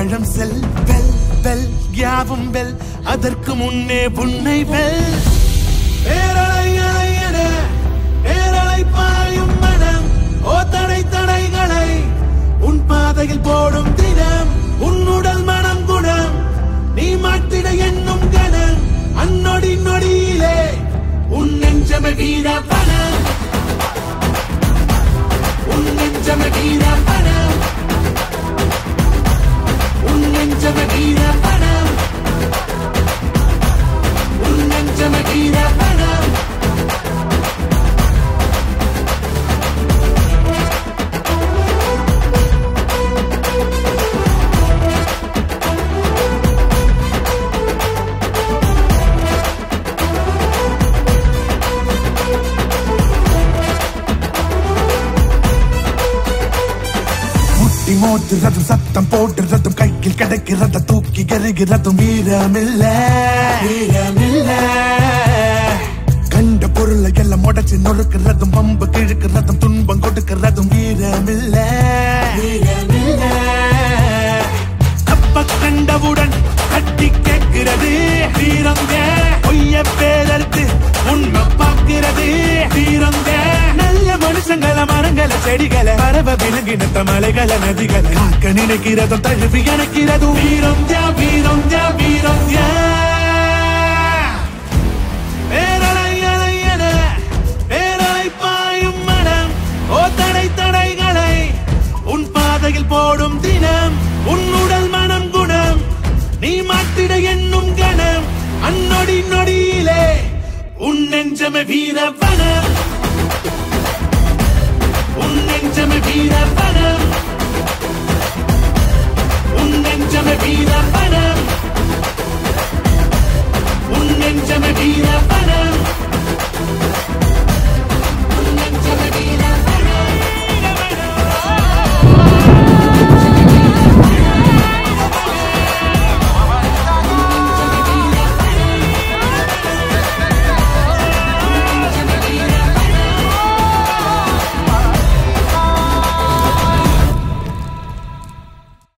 ஆழம் செல் வெல் வெல் யாவும் வெல் அதற்கு முன்னே உன்னை வெல் பேரலை அலை என பேரலை பாயும் மனம் ஓ தடை தடைகளை உன் பாதையில் போடும் தினம் உன்னுடல் மனம் குணம் நீ மாட்டிட என்னும் கணம் அந்நொடி நொடியிலே உன் நெஞ்சம வீர பணம் உன் நெஞ்சம வீர பணம் உன் நெஞ்சம வீர பணம் உன் நெஞ்சம வீர பணம் முட்டி மோதுறதும் சத்தம் போடுறதும் கையில் கிடைக்கிறத தூக்கி எறிகிறதும் வீரமில்ல வீரமில்ல கண்ட பொருளை எல்லாம் உடச்சு நொறுக்கிறதும் பம்பு கிழக்கிறதும் துன்பம் கொடுக்கிறதும் வீரமில்ல வீரமில்ல அப்ப கண்டவுடன் கட்டி கேட்கிறது வீரங்க பொய்ய பேரறுத்து உண்மை பார்க்கிறது வீரங்க நல்ல மனுஷங்கள மரங்கள செடிகளை பறவ விலங்கினத்த மலைகள நதிகளை காக்க நினைக்கிறதும் தழுவி இணைக்கிறதும் வீரம் தியா வீரம் தியா வீரம் தியா பேரலை அலை என பேரலை பாயும் மனம் ஓ தடை தடைகளை உன் பாதையில் போடும் தினம் உன் உடல் மனம் குணம் நீ மாட்டிட என்னும் கணம் அந்நொடி நொடியிலே உன் நெஞ்சம வீர பணம் உன் நெஞ்சம வீர பணம் உன் நெஞ்சம